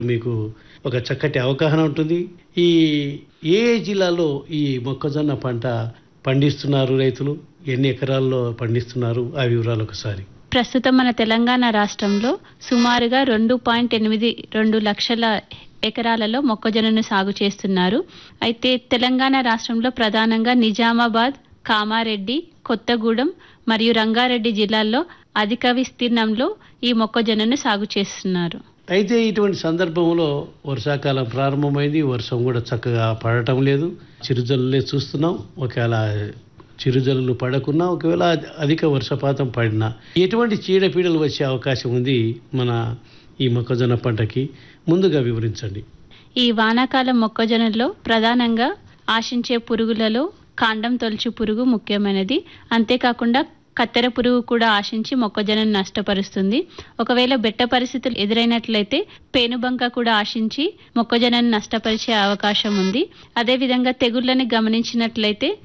మీకు ఒక చక్కటి అవగాహన ఉంటుంది ఈ ఏ ఏ జిల్లాలో ఈ మొక్కజొన్న పంట పండిస్తున్నారు రైతులు ఎన్ని ఎకరాల్లో పండిస్తున్నారు ఆ వివరాలు ఒకసారి ప్రస్తుతం మన తెలంగాణ రాష్ట్రంలో సుమారుగా రెండు పాయింట్ ఎనిమిది రెండు లక్షల ఎకరాలలో మొక్కజొన్నను సాగు చేస్తున్నారు అయితే తెలంగాణ రాష్ట్రంలో ప్రధానంగా నిజామాబాద్ కామారెడ్డి కొత్తగూడెం మరియు రంగారెడ్డి జిల్లాల్లో అధిక విస్తీర్ణంలో ఈ మొక్కజొన్నను సాగు చేస్తున్నారు అయితే ఇటువంటి సందర్భంలో వర్షాకాలం ప్రారంభమైంది వర్షం కూడా చక్కగా పడటం లేదు చిరుజల్లులే చూస్తున్నాం ఒకవేళ చిరుజల్లులు పడకున్నా ఒకవేళ అధిక వర్షపాతం పడినా ఎటువంటి చీడపీడలు వచ్చే అవకాశం ఉంది మన ఈ మొక్కజొన్న పంటకి ముందుగా వివరించండి ఈ వానాకాలం మొక్కజొన్నలో ప్రధానంగా ఆశించే పురుగులలో కాండం తొలచు పురుగు ముఖ్యమైనది అంతేకాకుండా కత్తెర పురుగు కూడా ఆశించి మొక్కజొన్నను నష్టపరుస్తుంది ఒకవేళ బెట్ట పరిస్థితులు ఎదురైనట్లయితే పేనుబంక కూడా ఆశించి మొక్కజొన్నను నష్టపరిచే అవకాశం ఉంది అదేవిధంగా తెగుళ్ళని గమనించినట్లయితే